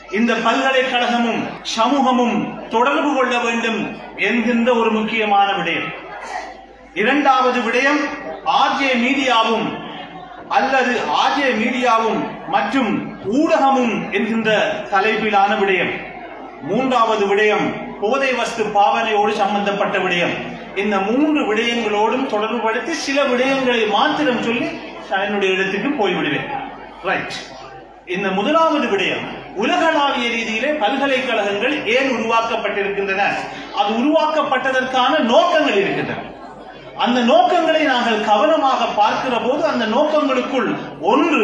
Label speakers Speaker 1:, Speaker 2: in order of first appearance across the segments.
Speaker 1: இந்த பல்கலைக்கழகமும் சமூகமும் தொடர்பு கொள்ள வேண்டும் என்கின்ற ஒரு முக்கியமான விடயம் இரண்டாவது விடயம் ஆர்ஜே மீடியாவும் அல்லது ஆர்ஜே மீடியாவும் மற்றும் ஊடகமும் என்கின்ற தலைப்பிலான விடயம் மூன்றாவது விடயம் போதை வஸ்து பாவனையோடு சம்பந்தப்பட்ட விடயம் இந்த மூன்று விடயங்களோடும் தொடர்புபடுத்தி சில விடயங்களை மாத்திரம் சொல்லி நான் என்னுடைய இடத்துக்கு போய்விடுவேன் ரைட் இந்த முதலாவது விடயம் உலகளாவிய ரீதியிலே பல்கலைக்கழகங்கள் ஏன் உருவாக்கப்பட்டிருக்கின்றன அது உருவாக்கப்பட்டதற்கான நோக்கங்கள் இருக்கின்றன அந்த நோக்கங்களை நாங்கள் கவனமாக பார்க்கிற போது அந்த நோக்கங்களுக்குள் ஒன்று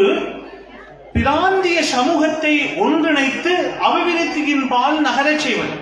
Speaker 1: பிராந்திய சமூகத்தை ஒன்றிணைத்து அபிவிருத்தியின் பால் நகரச் செய்வது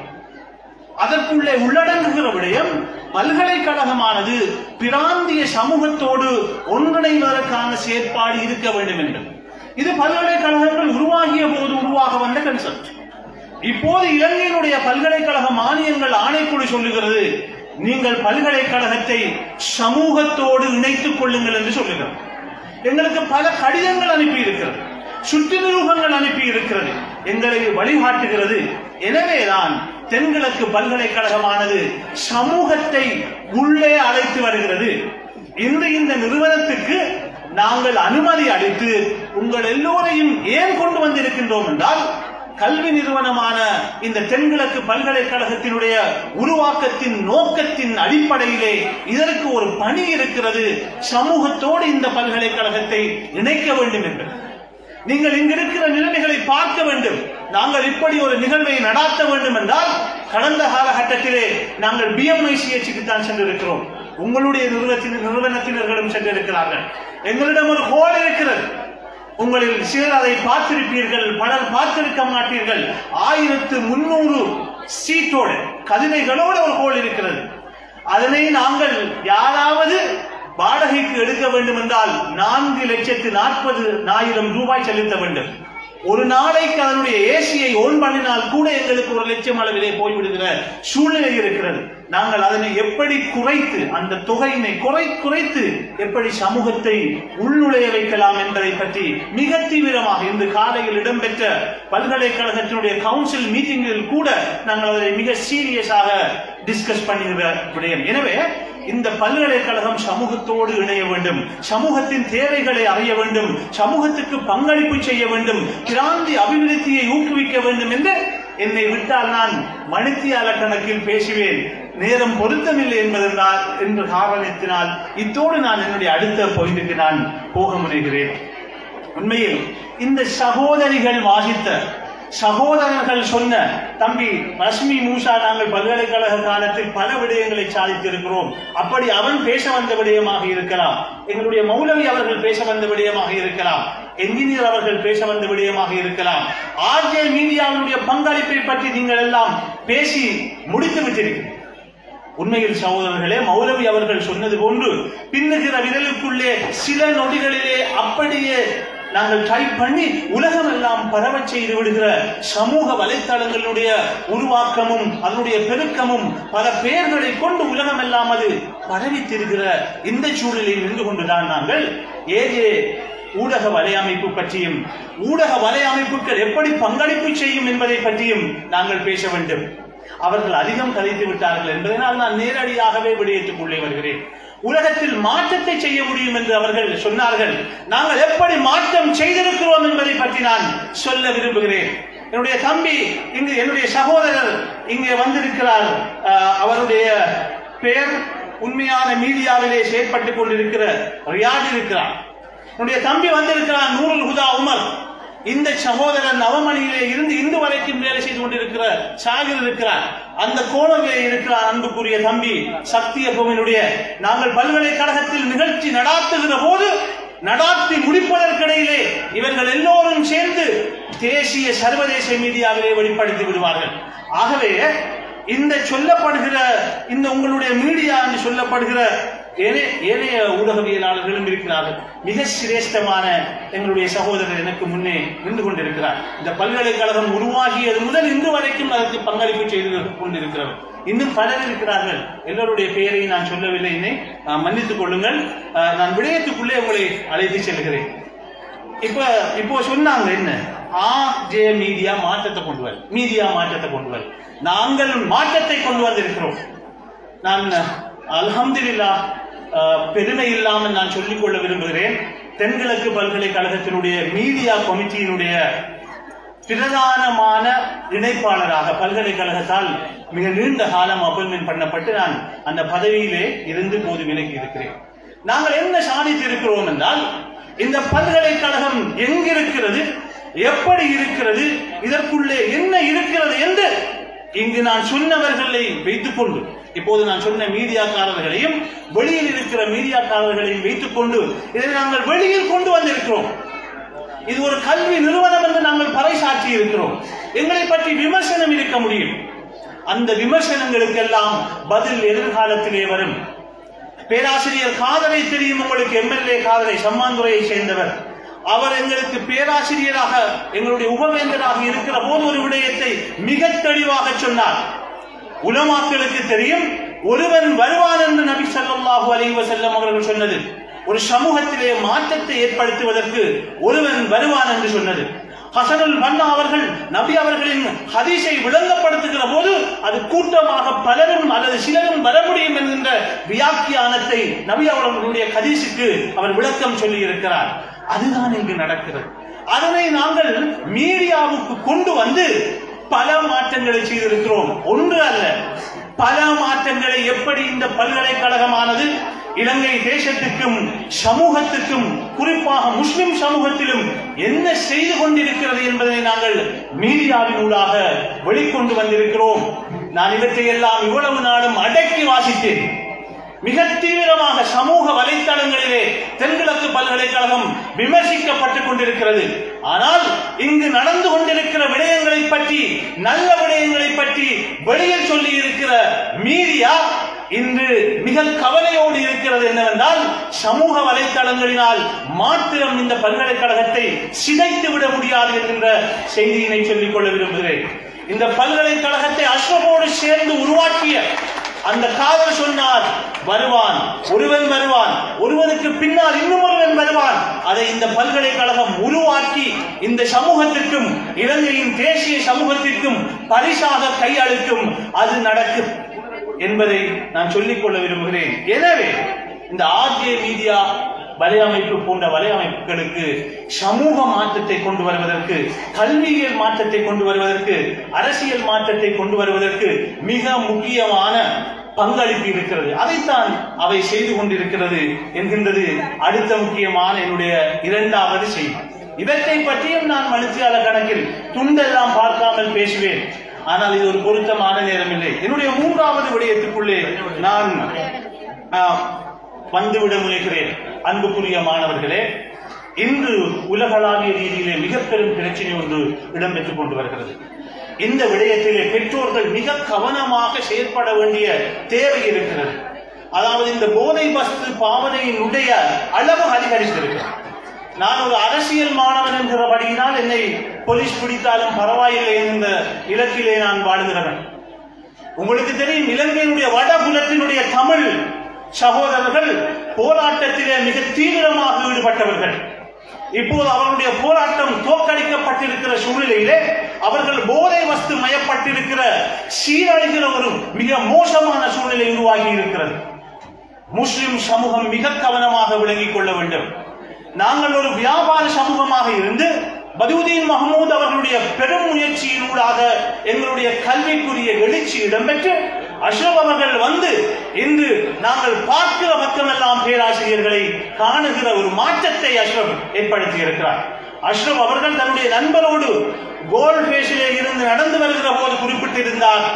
Speaker 1: அதற்குள்ளே உள்ளடங்குகிற விடயம் பல்கலைக்கழகமானது பிராந்திய சமூகத்தோடு ஒன்றிணைவதற்கான செயற்பாடு இருக்க வேண்டும் என்று இது பல்கலைக்கழகங்கள் உருவாகிய போது உருவாக வந்த கன்செப்ட் இப்போது இலங்கையினுடைய பல்கலைக்கழக மானியங்கள் ஆணைக்குழு சொல்லுகிறது நீங்கள் பல்கலைக்கழகத்தை சமூகத்தோடு இணைத்துக் கொள்ளுங்கள் என்று சொல்லுகிறது எங்களுக்கு பல கடிதங்கள் அனுப்பி இருக்கிறது சுற்றுநிரூபங்கள் அனுப்பி இருக்கிறது எங்களை வழிகாட்டுகிறது எனவேதான் தென்கிழக்கு பல்கலைக்கழகமானது சமூகத்தை உள்ளே அழைத்து வருகிறது இந்த இந்த நிறுவனத்துக்கு நாங்கள் அனுமதி அளித்து உங்கள் எல்லோரையும் ஏன் கொண்டு வந்திருக்கின்றோம் என்றால் கல்வி நிறுவனமான இந்த தென்கிழக்கு பல்கலைக்கழகத்தினுடைய உருவாக்கத்தின் நோக்கத்தின் அடிப்படையிலே இதற்கு ஒரு பணி இருக்கிறது சமூகத்தோடு இந்த பல்கலைக்கழகத்தை இணைக்க வேண்டும் என்று நீங்கள் இங்கிருக்கிற நிலைமைகளை பார்க்க வேண்டும் நாங்கள் இப்படி ஒரு நிகழ்வை நடாத்த வேண்டும் என்றால் கடந்த காலகட்டத்திலே நாங்கள் பிஎம்ஐசிஎச்சுக்கு தான் சென்றிருக்கிறோம் உங்களுடைய நிறுவனத்தின் நிறுவனத்தினர்களும் சென்றிருக்கிறார்கள் எங்களிடம் ஒரு ஹோல் இருக்கிறது உங்களில் சிலர் அதை பார்த்திருப்பீர்கள் பலர் பார்த்திருக்க மாட்டீர்கள் ஆயிரத்து முன்னூறு சீட்டோடு கதிரைகளோடு ஒரு ஹோல் இருக்கிறது அதனை நாங்கள் யாராவது வாடகைக்கு எடுக்க வேண்டும் என்றால் நான்கு லட்சத்து நாற்பது ஆயிரம் ரூபாய் செலுத்த வேண்டும் ஒரு நாளைக்கு அதனுடைய ஏசியை ஓன் பண்ணினால் கூட எங்களுக்கு ஒரு லட்சம் அளவிலே போய்விடுகிற சூழ்நிலை இருக்கிறது நாங்கள் அதனை எப்படி குறைத்து அந்த தொகையினை குறை குறைத்து எப்படி சமூகத்தை உள்நுழைய வைக்கலாம் என்பதை பற்றி மிக தீவிரமாக இன்று காலையில் இடம்பெற்ற பல்கலைக்கழகத்தினுடைய கவுன்சில் மீட்டிங்கில் கூட நாங்கள் அதை மிக சீரியஸாக டிஸ்கஸ் பண்ணுகிற விடயம் எனவே இந்த பல்கலைக்கழகம் சமூகத்தோடு இணைய வேண்டும் சமூகத்தின் தேவைகளை அறிய வேண்டும் சமூகத்துக்கு பங்களிப்பு செய்ய வேண்டும் கிராந்தி அபிவிருத்தியை ஊக்குவிக்க வேண்டும் என்று என்னை விட்டால் நான் மணித்தியால கணக்கில் பேசுவேன் நேரம் பொருத்தமில்லை என்பதனால் என்ற காரணத்தினால் இத்தோடு நான் என்னுடைய அடுத்த பாயிண்ட்டுக்கு நான் போக முனைகிறேன் உண்மையில் இந்த சகோதரிகள் வாசித்த சகோதரர்கள் சொன்ன தம்பி ரஷ்மி மூஷா நாங்கள் பல்கலைக்கழக காலத்தில் பல விடயங்களை சாதித்திருக்கிறோம் அப்படி அவன் பேச வந்த விடயமாக இருக்கலாம் எங்களுடைய மௌலவி அவர்கள் பேச வந்த விடயமாக இருக்கலாம் என்ஜினியர் அவர்கள் பேச வந்த விடயமாக இருக்கலாம் ஆர்ஜே மீடியாவுடைய பங்களிப்பை பற்றி நீங்கள் எல்லாம் பேசி முடித்து விட்டிருக்கிறீர்கள் உண்மையில் சகோதரர்களே மௌலவி அவர்கள் சொன்னது போன்று பின்னுகிற விரலுக்குள்ளே சில நொடிகளிலே அப்படியே நாங்கள் டைப் பண்ணி உலகம் எல்லாம் பரவச் செய்து விடுகிற சமூக வலைத்தளங்களுடைய உருவாக்கமும் அதனுடைய பெருக்கமும் பல பெயர்களை கொண்டு உலகம் எல்லாம் அது பரவித்திருக்கிற இந்த சூழலில் நின்று கொண்டுதான் நாங்கள் ஏஜே ஊடக வலையமைப்பு பற்றியும் ஊடக வலையமைப்புகள் எப்படி பங்களிப்பு செய்யும் என்பதை பற்றியும் நாங்கள் பேச வேண்டும் அவர்கள் அதிகம் கதைத்து விட்டார்கள் என்பதனால் நான் நேரடியாகவே விடயத்துக்குள்ளே வருகிறேன் உலகத்தில் மாற்றத்தை செய்ய முடியும் என்று அவர்கள் சொன்னார்கள் நாங்கள் எப்படி மாற்றம் செய்திருக்கிறோம் என்பதை பற்றி நான் சொல்ல விரும்புகிறேன் என்னுடைய தம்பி இங்கு என்னுடைய சகோதரர் இங்கே வந்திருக்கிறார் அஹ், அவருடைய பெயர் உண்மையான மீடியாவிலே செயற்பட்டுக் கொண்டிருக்கிற ரியாட் இருக்கிறார் என்னுடைய தம்பி வந்திருக்கிறார் நூறுல் ஹுதா உமர் இந்த சகோதரன் நவமணியிலே இருந்து இன்று வரைக்கும் வேலை செய்து கொண்டிருக்கிற சாகிர் இருக்கிறார் அந்த கோணவிலே இருக்கிறார் அன்புக்குரிய தம்பி சக்தியப்பவனுடைய நாங்கள் பல்கலைக்கழகத்தில் நிகழ்ச்சி நடாத்துகிற போது நடாத்தி முடிப்பதற்கிடையிலே இவர்கள் எல்லோரும் சேர்ந்து தேசிய சர்வதேச மீடியாவிலே வெளிப்படுத்தி விடுவார்கள் ஆகவே இந்த சொல்லப்படுகிற இந்த உங்களுடைய மீடியா என்று சொல்லப்படுகிற ஏனைய ஏனைய ஊடகவியலாளர்களும் இருக்கிறார்கள் மிக சிரேஷ்டமான எங்களுடைய சகோதரர் எனக்கு முன்னே நின்று கொண்டிருக்கிறார் இந்த பல்கலைக்கழகம் உருவாகியது முதல் இன்று வரைக்கும் அதற்கு பங்களிப்பு செய்து கொண்டிருக்கிறவர் இன்னும் பலர் இருக்கிறார்கள் எல்லோருடைய பெயரை நான் சொல்லவில்லை என்னை அஹ், மன்னித்துக் கொள்ளுங்கள் அஹ், நான் விடயத்துக்குள்ளே உங்களை அழைத்து செல்கிறேன் இப்ப இப்போ சொன்னாங்க என்ன ஆ ஜே மீடியா மாற்றத்தை கொண்டு வரும் மீடியா மாற்றத்தை கொண்டு வரும் நாங்கள் மாற்றத்தை கொண்டு வந்திருக்கிறோம் நான் அல்ஹம்துலில்லா பெருமை இல்லாமல் நான் சொல்லிக் கொள்ள விரும்புகிறேன் தென்கிழக்கு பல்கலைக்கழகத்தினுடைய மீடியா கமிட்டியினுடைய பிரதானமான இணைப்பாளராக பல்கலைக்கழகத்தால் மிக நீண்ட காலம் அப்பாயின்மெண்ட் பண்ணப்பட்டு நான் அந்த பதவியிலே இருந்து போது விலகி இருக்கிறேன் நாங்கள் என்ன சாதித்து இருக்கிறோம் என்றால் இந்த பல்கலைக்கழகம் எங்கிருக்கிறது எப்படி இருக்கிறது இதற்குள்ளே என்ன இருக்கிறது என்று இங்கு நான் சொன்னவர்களை வைத்துக் கொண்டு இப்போது நான் சொன்ன மீடியாக்காரர்களையும் வெளியில் இருக்கிற மீடியாக்காரர்களையும் வைத்துக் கொண்டு இதை நாங்கள் வெளியில் கொண்டு வந்திருக்கிறோம் இது ஒரு கல்வி நிறுவனம் என்று நாங்கள் பறைசாற்றி இருக்கிறோம் எங்களை பற்றி விமர்சனம் இருக்க முடியும் அந்த விமர்சனங்களுக்கெல்லாம் பதில் எதிர்காலத்திலே வரும் பேராசிரியர் காதலை தெரியும் உங்களுக்கு எம்எல்ஏ காதலை சம்மாந்துறையை சேர்ந்தவர் அவர் எங்களுக்கு பேராசிரியராக எங்களுடைய உபவேந்தராக இருக்கிற போது ஒரு விடயத்தை மிக தெளிவாக சொன்னார் உலமாக்களுக்கு தெரியும் ஒருவன் வருவான் என்று நபி ஸல்லல்லாஹு அலைஹி வஸல்லம் அவர்கள் சொன்னது ஒரு சமூகத்திலே மாற்றத்தை ஏற்படுத்துவதற்கு ஒருவன் வருவான் என்று சொன்னது ஹசனுல் பன்னா அவர்கள் நபி அவர்களின் ஹதீஸை விளங்கப்படுத்துகிற போது அது கூட்டமாக பலரும் அல்லது சிலரும் வர முடியும் என்கின்ற வியாக்கியானத்தை நபி அவர்களுடைய ஹதீஸுக்கு அவர் விளக்கம் சொல்லி இருக்கிறார் அதுதான் இங்கு நடக்கிறது அதனை நாங்கள் மீடியாவுக்கு கொண்டு வந்து பல மாற்றங்களை செய்திருக்கிறோம் ஒன்று அல்ல பல மாற்றங்களை எப்படி இந்த பல்கலைக்கழகமானது இலங்கை தேசத்துக்கும் சமூகத்துக்கும் குறிப்பாக முஸ்லிம் சமூகத்திலும் என்ன செய்து கொண்டிருக்கிறது என்பதை நாங்கள் மீடியாவினூடாக வெளிக்கொண்டு வந்திருக்கிறோம் நான் இவற்றை எல்லாம் இவ்வளவு நாளும் அடக்கி வாசித்தேன் மிக தீவிரமாக சமூக வலைத்தளங்களிலே தென்கிழக்கு பல்கலைக்கழகம் விமர்சிக்கப்பட்டுக் கொண்டிருக்கிறது ஆனால் இங்கு நடந்து கொண்டிருக்கிற விடயங்களை பற்றி நல்ல விடயங்களை பற்றி வெளியில் சொல்லி இருக்கிற மீடியா இன்று மிக கவலையோடு இருக்கிறது என்னவென்றால் சமூக வலைத்தளங்களினால் மாத்திரம் இந்த பல்கலைக்கழகத்தை சிதைத்து விட முடியாது என்கின்ற செய்தியினை சொல்லிக் கொள்ள விரும்புகிறேன் இந்த பல்கலைக்கழகத்தை அஸ்வமோடு சேர்ந்து உருவாக்கிய அந்த காதல் சொன்னார் வருவான் ஒருவன் வருவான் ஒருவனுக்கு பின்னால் இன்னும் ஒருவன் வருவான் அதை இந்த பல்கலைக்கழகம் உருவாக்கி இந்த சமூகத்திற்கும் இலங்கையின் தேசிய சமூகத்திற்கும் பரிசாக கையளிக்கும் அது நடக்கும் என்பதை நான் சொல்லிக் கொள்ள விரும்புகிறேன் எனவே இந்த ஆர்ஜே மீடியா வலையமைப்பு போன்ற வலையமைப்புகளுக்கு சமூக மாற்றத்தை கொண்டு வருவதற்கு கல்வியியல் மாற்றத்தை கொண்டு வருவதற்கு அரசியல் மாற்றத்தை கொண்டு வருவதற்கு மிக முக்கியமான பங்களிப்பு இருக்கிறது அதைத்தான் அவை செய்து கொண்டிருக்கிறது என்கின்றது அடுத்த முக்கியமான என்னுடைய இரண்டாவது செய்தி இவற்றை பற்றியும் நான் மனுஷியால கணக்கில் துண்டெல்லாம் பார்க்காமல் பேசுவேன் ஆனால் இது ஒரு பொருத்தமான நேரம் இல்லை என்னுடைய மூன்றாவது விடயத்துக்குள்ளே நான் ஆஹ், வந்துவிட முயல்கிறேன் அன்புக்குரிய மாணவர்களே இன்று உலகளாவிய ரீதியிலே மிக பெரும் பிரச்சனை ஒன்று இடம்பெற்றுக் கொண்டு வருகிறது இந்த விடயத்திலே பெற்றோர்கள் மிக கவனமாக செயற்பட வேண்டிய தேவை இருக்கிறது அதாவது இந்த போதை வஸ்து பாவனையினுடைய அளவு அதிகரித்திருக்கிறது நான் ஒரு அரசியல் மாணவன் என்கிறபடியினால் என்னை போலீஸ் பிடித்தாலும் பரவாயில்லை என்ற இலக்கிலே நான் வாழ்கிறவன் உங்களுக்கு தெரியும் இலங்கையினுடைய வடபுலத்தினுடைய தமிழ் சகோதரர்கள் போராட்டத்திலே மிக தீவிரமாக ஈடுபட்டவர்கள் இப்போது அவர்களுடைய போராட்டம் தோற்கடிக்கப்பட்டிருக்கிற சூழ்நிலையிலே அவர்கள் போதை வஸ்து மயப்பட்டிருக்கிற சீரழிகிற ஒரு மிக மோசமான சூழ்நிலை உருவாகி இருக்கிறது முஸ்லிம் சமூகம் மிக கவனமாக விளங்கிக் கொள்ள வேண்டும் நாங்கள் ஒரு வியாபார சமூகமாக இருந்து பதுவுதீன் மஹமூத் அவர்களுடைய பெரும் முயற்சியினூடாக எங்களுடைய கல்விக்குரிய எழுச்சி இடம்பெற்று அஷ்ரப் அவர்கள் வந்து இன்று நாங்கள் பார்க்கிற பக்கமெல்லாம் பேராசிரியர்களை காணுகிற ஒரு மாற்றத்தை அஷ்ரப் ஏற்படுத்தி இருக்கிறார் அஷ்ரப் அவர்கள் தன்னுடைய நண்பரோடு கோல் பேசிலே இருந்து நடந்து வருகிற போது குறிப்பிட்டிருந்தார்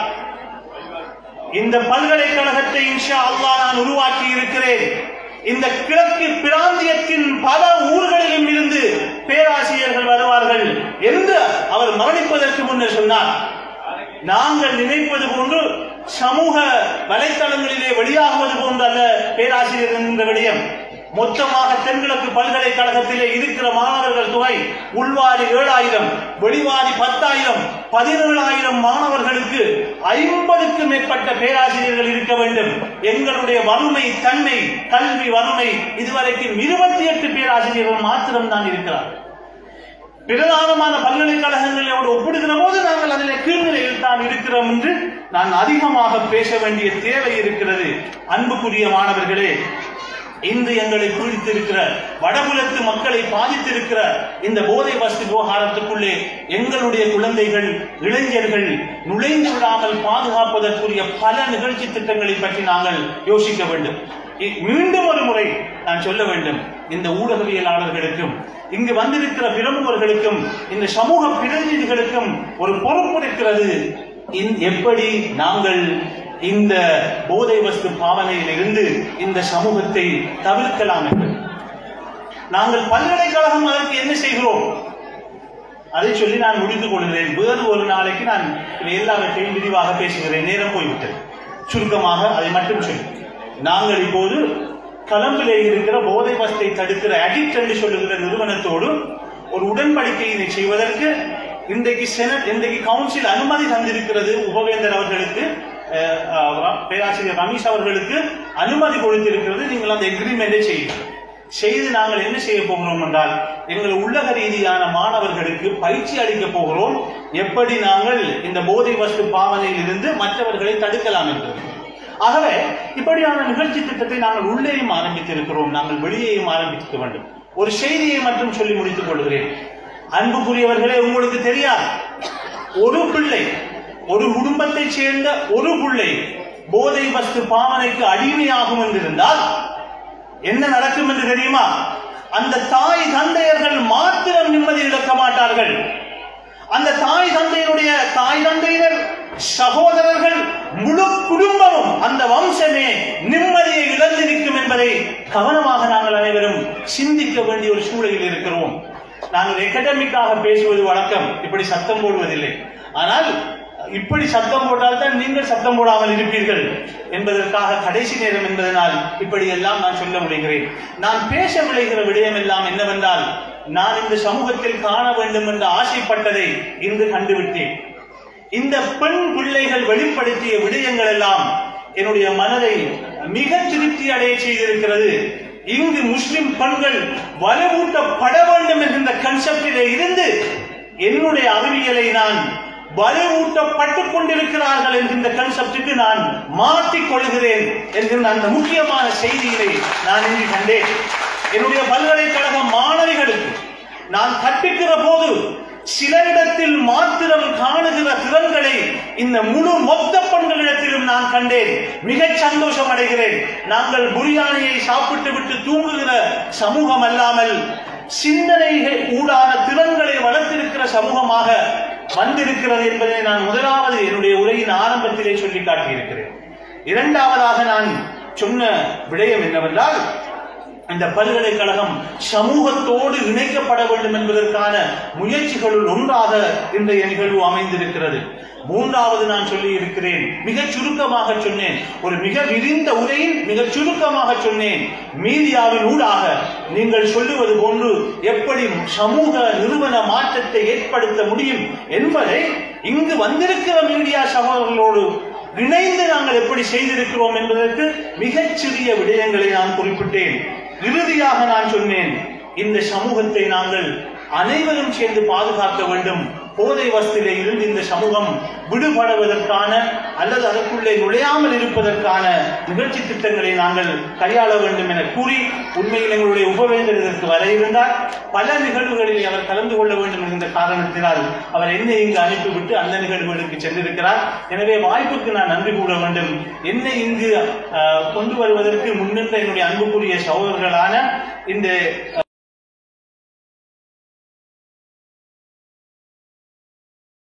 Speaker 1: இந்த பல்கலைக்கழகத்தை இன்ஷா அல்லாஹ் நான் உருவாக்கி இருக்கிறேன் இந்த கிழக்கு பிராந்தியத்தின் பல ஊர்களிலும் இருந்து பேராசிரியர்கள் வருவார்கள் என்று அவர் மரணிப்பதற்கு முன்னர் சொன்னார் நாங்கள் நினைப்பது போன்று சமூக வலைத்தளங்களிலே வெளியாகுவது போன்ற அல்ல பேராசிரியர் என்கின்ற விடயம் மொத்தமாக தென்கிழக்கு பல்கலைக்கழகத்திலே இருக்கிற மாணவர்கள் தொகை உள்வாரி ஏழாயிரம் வெளிவாரி பத்தாயிரம் பதினேழாயிரம் மாணவர்களுக்கு ஐம்பதுக்கு மேற்பட்ட பேராசிரியர்கள் இருக்க வேண்டும் எங்களுடைய வறுமை தன்மை கல்வி வறுமை இதுவரைக்கும் இருபத்தி எட்டு பேராசிரியர்கள் மாத்திரம் தான் இருக்கிறார் பிரதானமான பல்கலைக்கழகங்களோடு ஒப்பிடுகிற போது நாங்கள் அதில் கீழ்நிலையில் தான் இருக்கிறோம் என்று நான் அதிகமாக பேச வேண்டிய தேவை இருக்கிறது அன்புக்குரிய மாணவர்களே இன்று எங்களை பீடித்திருக்கிற வடபுலத்து மக்களை பாதித்திருக்கிற இந்த போதை வசதி விவகாரத்துக்குள்ளே எங்களுடைய குழந்தைகள் இளைஞர்கள் நுழைந்து விடாமல் பாதுகாப்பதற்குரிய பல நிகழ்ச்சி திட்டங்களை பற்றி நாங்கள் யோசிக்க வேண்டும் இ- மீண்டும் ஒரு முறை நான் சொல்ல வேண்டும் இந்த ஊடகவியலாளர்களுக்கும் இங்கு வந்திருக்கிற பிரமுகர்களுக்கும் இந்த சமூக பிரதிநிதிகளுக்கும் ஒரு பொறுப்பு இருக்கிறது இந்- எப்படி நாங்கள் இந்த போதை வஸ்து பாவனையில் இருந்து இந்த சமூகத்தை தவிர்க்கலாம் என்று நாங்கள் பல்கலைக்கழகம் அதற்கு என்ன செய்கிறோம் அதை சொல்லி நான் முடித்துக் கொள்கிறேன் வேறு ஒரு நாளைக்கு நான் இவை எல்லாவற்றையும் விரிவாக பேசுகிறேன் நேரம் போய்விட்டது சுருக்கமாக அதை மட்டும் சொல்லி நாங்கள் இப்போது களம்பிலே இருக்கிற போதை வஸ்தை தடுக்கிற அடிக்ட் என்று சொல்லுகிற நிறுவனத்தோடு ஒரு உடன்படிக்கையினை செய்வதற்கு இன்றைக்கு செனட் இன்றைக்கு கவுன்சில் அனுமதி தந்திருக்கிறது உபவேந்தர் அவர்களுக்கு அஹ், அஹ், பேராசிரியர் ரமேஷ் அவர்களுக்கு அனுமதி கொடுத்திருக்கிறது நீங்கள் அந்த எக்ரிமெண்டை செய்யுங்கள் செய்து நாங்கள் என்ன செய்ய போகிறோம் என்றால் எங்கள் உள்ளக ரீதியான மாணவர்களுக்கு பயிற்சி அளிக்க போகிறோம் எப்படி நாங்கள் இந்த போதை வஸ்து பாவனையில் இருந்து மற்றவர்களை தடுக்கலாம் என்று ஆகவே இப்படியான நிகழ்ச்சி திட்டத்தை நாங்கள் உள்ளேயும் ஆரம்பித்திருக்கிறோம் நாங்கள் வெளியேயும் ஆரம்பிக்க வேண்டும் ஒரு செய்தியை மட்டும் சொல்லி முடித்துக் கொள்கிறேன் அன்புக்குரியவர்களே உங்களுக்கு தெரியாது ஒரு பிள்ளை ஒரு குடும்பத்தை சேர்ந்த ஒரு பிள்ளை போதை வஸ்து பாவனைக்கு அடிமையாகும் என்றிருந்தால் என்ன நடக்கும் என்று தெரியுமா அந்த தாய் தந்தையர்கள் மாத்திரம் நிம்மதி இழக்க மாட்டார்கள் அந்த தாய் தந்தையருடைய தாய் தந்தையினர் சகோதரர்கள் முழு குடும்பமும் அந்த வம்சமே நிம்மதியை இழந்திருக்கும் என்பதை கவனமாக நாங்கள் அனைவரும் சிந்திக்க வேண்டிய ஒரு சூழலில் இருக்கிறோம் நாங்கள் எக்கடமிக்காக பேசுவது வழக்கம் இப்படி சத்தம் போடுவதில்லை ஆனால் இப்படி சத்தம் போட்டால் தான் நீங்கள் சத்தம் போடாமல் இருப்பீர்கள் என்பதற்காக கடைசி நேரம் என்பதனால் இப்படி எல்லாம் நான் சொல்ல முடிகிறேன் நான் பேச விளைகிற விடயம் எல்லாம் என்னவென்றால் நான் இந்த சமூகத்தில் காண வேண்டும் என்று ஆசைப்பட்டதை இன்று கண்டுவிட்டேன் இந்த பெண் பிள்ளைகள் வெளிப்படுத்திய விடயங்கள் எல்லாம் என்னுடைய மனதை மிக திருப்தி அடைய செய்திருக்கிறது இங்கு முஸ்லிம் பெண்கள் வலுவூட்டப்பட வேண்டும் என்கின்ற கன்செப்டிலே இருந்து என்னுடைய அறிவியலை நான் வலுவூட்டப்பட்டுக் கொண்டிருக்கிறார்கள் என்கின்ற கன்செப்டுக்கு நான் மாற்றிக் கொள்கிறேன் என்கின்ற அந்த முக்கியமான செய்தியை நான் இங்கு கண்டேன் என்னுடைய பல்கலைக்கழக மாணவிகளுக்கு நான் கற்பிக்கிற போது சிலரிடத்தில் மாத்திரம் காணுகிற திறன்களை இந்த முழு மொத்த பெண்களிடத்திலும் நான் கண்டேன் மிகச் சந்தோஷம் அடைகிறேன் நாங்கள் புரியாணியை சாப்பிட்டு விட்டு தூங்குகிற சமூகம் அல்லாமல் சிந்தனைகள் ஊடான திறன்களை வளர்த்திருக்கிற சமூகமாக வந்திருக்கிறது என்பதை நான் முதலாவது என்னுடைய உரையின் ஆரம்பத்திலே சொல்லி காட்டியிருக்கிறேன் இரண்டாவதாக நான் சொன்ன விடயம் என்னவென்றால் இந்த பல்கலைக்கழகம் சமூகத்தோடு இணைக்கப்பட வேண்டும் என்பதற்கான முயற்சிகளுள் ஒன்றாக இன்றைய நிகழ்வு அமைந்திருக்கிறது மூன்றாவது நான் சொல்லி இருக்கிறேன் மிகச் சுருக்கமாக சொன்னேன் ஒரு மிக விரிந்த உரையில் மிகச் சுருக்கமாக சொன்னேன் மீடியாவின் ஊடாக நீங்கள் சொல்லுவது போன்று எப்படி சமூக நிறுவன மாற்றத்தை ஏற்படுத்த முடியும் என்பதை இங்கு வந்திருக்கிற மீடியா சகோதரர்களோடு இணைந்து நாங்கள் எப்படி செய்திருக்கிறோம் என்பதற்கு மிகச் சிறிய விடயங்களை நான் குறிப்பிட்டேன் இறுதியாக நான் சொன்னேன் இந்த சமூகத்தை நாங்கள் அனைவரும் சேர்ந்து பாதுகாக்க வேண்டும் போதை வஸ்திலே இருந்து இந்த சமூகம் விடுபடுவதற்கான அல்லது அதற்குள்ளே நுழையாமல் இருப்பதற்கான நிகழ்ச்சி திட்டங்களை நாங்கள் கையாள வேண்டும் என கூறி உண்மையில் எங்களுடைய உபவேந்தர் இதற்கு வர இருந்தார் பல நிகழ்வுகளில் அவர் கலந்து கொள்ள வேண்டும் என்கின்ற காரணத்தினால் அவர் என்னை இங்கு அனுப்பிவிட்டு அந்த நிகழ்வுகளுக்கு சென்றிருக்கிறார் எனவே வாய்ப்புக்கு நான் நன்றி கூற வேண்டும் என்னை இங்கு அஹ், கொண்டு வருவதற்கு முன்னின்ற என்னுடைய அன்புக்குரிய சகோதரர்களான இந்த